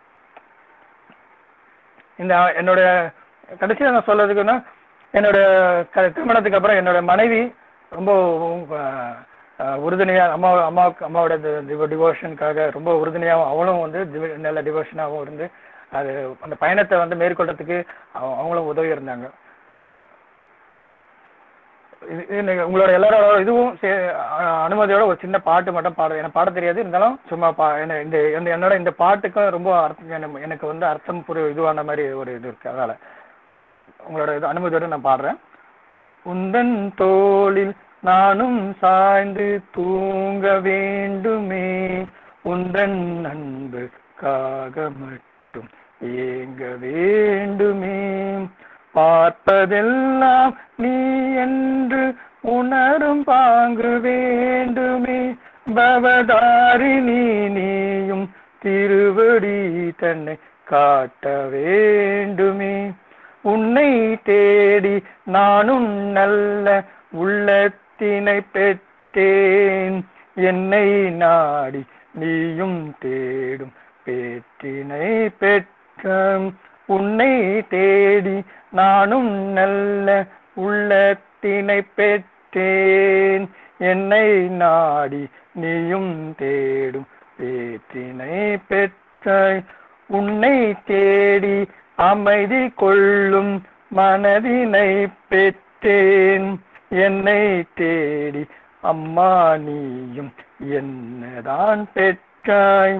இந்த என்னோட கடைசியா நான் சொல்றதுக்குன்னா என்னோட க- திருமணத்துக்கு அப்புறம் என்னோட மனைவி ரொம்ப அஹ், அஹ், உறுதுணையா அம்மா அம்மாவுக்கு அம்மாவோட டிவோஷனுக்காக ரொம்ப உறுதுணையாகவும் அவளும் வந்து div- நல்ல டிவோஷனாகவும் இருந்து அது அந்த பயணத்தை வந்து மேற்கொள்றதுக்கு அவ- அவங்களும் உதவி இருந்தாங்க இது- இது உங்களோட எல்லாரோட இதுவும் சே- அ- அனுமதியோட ஒரு சின்ன பாட்டு மட்டும் பாட எனக்கு பாட தெரியாது இருந்தாலும் சும்மா பா என்ன- இந்த இந்த- என்னோட இந்த பாட்டுக்கும் ரொம்ப அர்த்தம் எனக்கு- எனக்கு வந்து அர்த்தம் புரி இதுவான மாதிரி ஒரு இது இருக்கு அதனால உங்களோட இது அனுமதியோட நான் பாடுறேன் உந்தன் தோளில் நானும் சாய்ந்து தூங்க வேண்டுமே உந்தன் அன்புக்காக மட்டும் ஏங்க வேண்டுமே பார்ப்பதெல்லாம் நீ என்று உணரும் பாங்கு வேண்டுமே பவதாரிணி நீயும் திருவடி தன்னை காட்ட வேண்டுமே உன்னை தேடி நானும் நல்ல உள்ளத்தினை பெற்றேன் என்னை நாடி நீயும் தேடும் பேற்றினை பெற்ற உன்னை தேடி நானும் நல்ல உள்ளத்தினை பெற்றேன் என்னை நாடி நீயும் தேடும் பேற்றினை பெற்றாய் உன்னை தேடி அமைதி கொள்ளும் மனதினை பெற்றேன் என்னை தேடி அம்மா நீயும் என்னதான் பெற்றாய்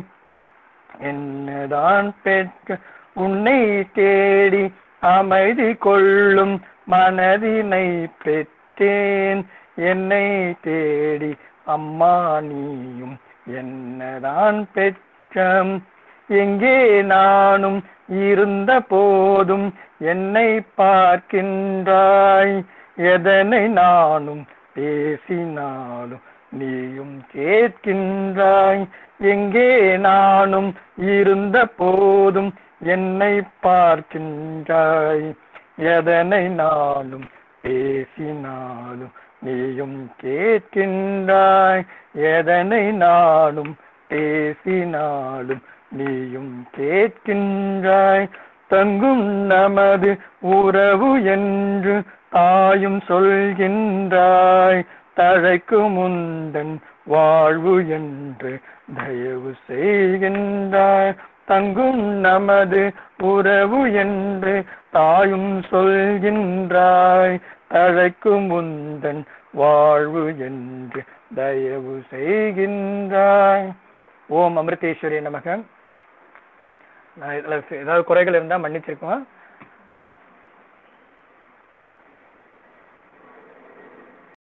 என்னதான் பெற்ற உன்னை தேடி அமைதி கொள்ளும் மனதினை பெற்றேன் என்னை தேடி அம்மா நீயும் என்னதான் பெற்ற எங்கே நானும் இருந்த போதும் என்னை பார்க்கின்றாய் எதனை நானும் பேசினாலும் நீயும் கேட்கின்றாய் எங்கே நானும் இருந்த போதும் என்னை பார்க்கின்றாய் எதனை நானும் பேசினாலும் நீயும் கேட்கின்றாய் எதனை நானும் பேசினாலும் நீயும் கேட்கின்றாய் தங்கும் நமது உறவு என்று தாயும் சொல்கின்றாய் தழைக்கும் முந்தன் வாழ்வு என்று தயவு செய்கின்றாய் தங்கும் நமது உறவு என்று தாயும் சொல்கின்றாய் தழைக்கும் முந்தன் வாழ்வு என்று தயவு செய்கின்றாய் ஓம் அமிர்தேஸ்வரி நமக நான் இதுல ஏதாவது குறைகள் இருந்தா மன்னிச்சிருக்கோம்